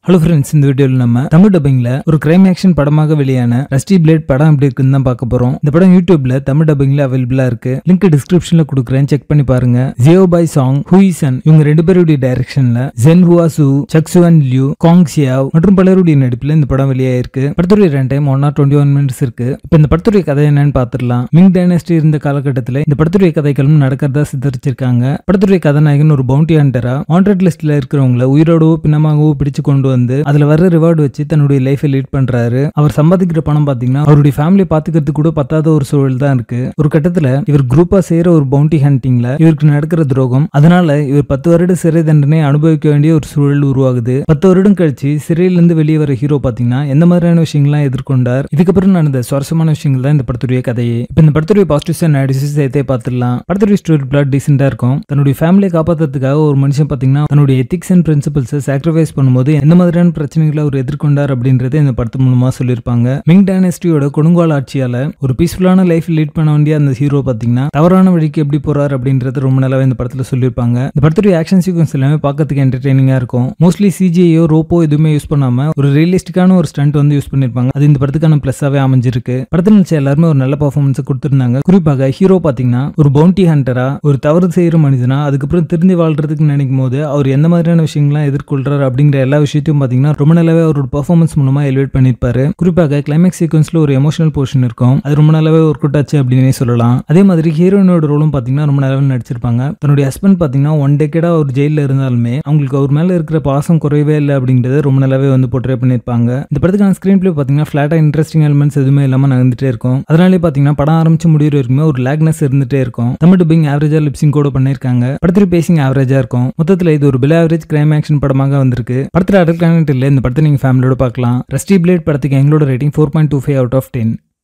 hello friends இந்த வீடியோவில் நம்ம தமிழ் டப்பிங்ல ஒரு கிரைம் ஆக்ஷன் படமாக வெளியான ரஸ்டி பிளேட் படம் எப்படி இருக்குன்னு தான் பார்க்க போறோம் இந்த படம் யூடியூப்ல தமிழ் டப்பிங்ல அவைலபிளா இருக்கு லிங்க் டிஸ்கிரிப்ஷன்ல கொடுக்குறேன் செக் பண்ணி பாருங்க ஜியோ பாய் சாங் ஹூயிசன் இவங்க ரெண்டு பேருடைய டைரக்ஷன்ல ஜென் ஹுவா சு சக்சுவன் லியூ காங் சியாவ் மற்றும் பலருடைய நடிப்புல இந்த படம் வெளியாயிருக்கு படத்துடைய run time one or twenty one minutes இருக்கு இப்போ இந்த படத்துடைய கதை என்னன்னு பார்த்துடலாம் மிங் டைனஸ்டி இருந்த காலகட்டத்தில் இந்த படத்துடைய கதைகளும் நடக்கிறதா சித்தரிச்சிருக்காங்க படத்துடைய கதாநாயகன் ஒரு பவுண்டி ஹண்டரா வாண்டட் லிஸ்ட்ல இருக்கிறவங்கள உயிரோடவோ பின்னமாகவோ பிடிச்சு கொண்டு வந்து அதுல வர ரிவார்டு வச்சு தன்னுடைய லைஃபை லீட் பண்றாரு அவர் சம்பாதிக்கிற பணம் பாத்தீங்கன்னா அவருடைய ஃபேமிலியை பாத்துக்கிறதுக்கு கூட பத்தாத ஒரு சூழல் தான் இருக்கு ஒரு கட்டத்துல இவர் குரூப்பா செய்யற ஒரு பவுண்டி ஹண்டிங்ல இவருக்கு நடக்கிற துரோகம் அதனால இவர் பத்து வருட சிறை தண்டனை அனுபவிக்க வேண்டிய ஒரு சூழல் உருவாகுது பத்து வருடம் கழிச்சு சிறையில இருந்து வெளியே வர ஹீரோ பாத்தீங்கன்னா எந்த மாதிரியான விஷயங்கள்லாம் எதிர்கொண்டார் இதுக்கப்புறம் நடந்த சுவாரஸ்யமான விஷயங்கள் தான் இந்த படத்துடைய கதையே இப்ப இந்த படத்துடைய பாசிட்டிவ்ஸ் அண்ட் நெகட்டிவ்ஸ் சேர்த்தே பார்த்துடலாம் படத்துடைய ஸ்டோரி பிளாட் டீசெண்டா இருக்கும் தன்னுடைய ஃபேமிலியை காப்பாத்துறதுக்காக ஒரு மனுஷன் பாத்தீங்கன்னா தன்னுடைய எத்திக்ஸ் அண்ட் பிரின்சிபல்ஸை சாக்ரிஃபைஸ் பண்ணும்போது எந்த மாதிரியான பிரச்சனைகளை அவர் எதிர்கொண்டார் அப்படின்றத இந்த படத்து மூலமா சொல்லியிருப்பாங்க மிங் டைனஸ்டியோட கொடுங்கால ஆட்சியால ஒரு பீஸ்ஃபுல்லான லைஃப் லீட் பண்ண வேண்டிய அந்த ஹீரோ பாத்தீங்கன்னா தவறான வழிக்கு எப்படி போறார் அப்படின்றது ரொம்ப நல்லாவே இந்த படத்துல சொல்லியிருப்பாங்க இந்த படத்துடைய ஆக்ஷன் சீக்வன்ஸ் எல்லாமே பார்க்கறதுக்கு என்டர்டெய்னிங்கா இருக்கும் மோஸ்ட்லி சிஜிஐயோ ரோப்போ எதுவுமே யூஸ் பண்ணாம ஒரு ரியலிஸ்டிக்கான ஒரு ஸ்டண்ட் வந்து யூஸ் பண்ணிருப்பாங்க அது இந்த படத்துக்கான பிளஸ்ஸாவே அமைஞ்சிருக்கு படத்தில் நடிச்ச எல்லாருமே ஒரு நல்ல பர்ஃபார்மன்ஸ் கொடுத்திருந்தாங்க குறிப்பாக ஹீரோ பாத்தீங்கன்னா ஒரு பவுண்டி ஹண்டரா ஒரு தவறு செய்யற மனிதனா அதுக்கப்புறம் திருந்தி வாழ்றதுக்கு நினைக்கும் போது அவர் எந்த மாதிரியான விஷயங்கள்லாம் எதிர்கொள்றாரு அப்படிங்கிற எல்லா விஷயத்தையும் பாத்தீங்கன்னா ரொம்ப நல்லாவே அவரோட பர்ஃபார்மன்ஸ் மூலமா எலிவேட் பண்ணிருப்பாரு குறிப்பாக கிளைமேக்ஸ் சீக்வன்ஸ்ல ஒரு எமோஷனல் போர்ஷன் இருக்கும் அது ரொம்ப நல்லாவே ஒர்க் அவுட் ஆச்சு அப்படின்னே சொல்லலாம் அதே மாதிரி ஹீரோயினோட ரோலும் பாத்தீங்கன்னா ரொம்ப நல்லாவே நடிச்சிருப்பாங்க தன்னுடைய ஹஸ்பண்ட் பாத்தீங்கன்னா ஒன் டேக்கேடா ஒரு ஜெயில இருந்தாலுமே அவங்களுக்கு அவர் மேல இருக்கிற பாசம் குறையவே இல்லை அப்படிங்கறது ரொம்ப நல்லாவே வந்து போர்ட்ரே பண்ணிருப்பாங்க இந்த படத்துக்கான ஸ்கிரீன் பிளே பாத்தீங்கன்னா ஃபிளாட்டா இன்ட்ரெஸ்டிங் எலிமெண்ட்ஸ் எதுவுமே இல்லாம நகர்ந்துட்டே இருக்கும் அதனாலே பாத்தீங்கன்னா படம் ஆரம்பிச்சு முடிகிற வரைக்குமே ஒரு லேக்னஸ் இருந்துட்டே இருக்கும் தமிழ் டப்பிங் ஆவரேஜா லிப்சிங் கூட பண்ணிருக்காங்க படத்துல பேசிங் ஆவரேஜா இருக்கும் மொத்தத்துல இது ஒரு பில் ஆவரேஜ் கிரைம் ஆக்ஷன் படமாக வந்திருக்கு படத்துல அடல் கனெக்ட் இல்லை இந்த படத்தை நீங்க ஃபேமிலியோட பார்க்கலாம் ரஸ்டி பிளேட் படத்துக்கு எங்களோட rating four point two five out of ten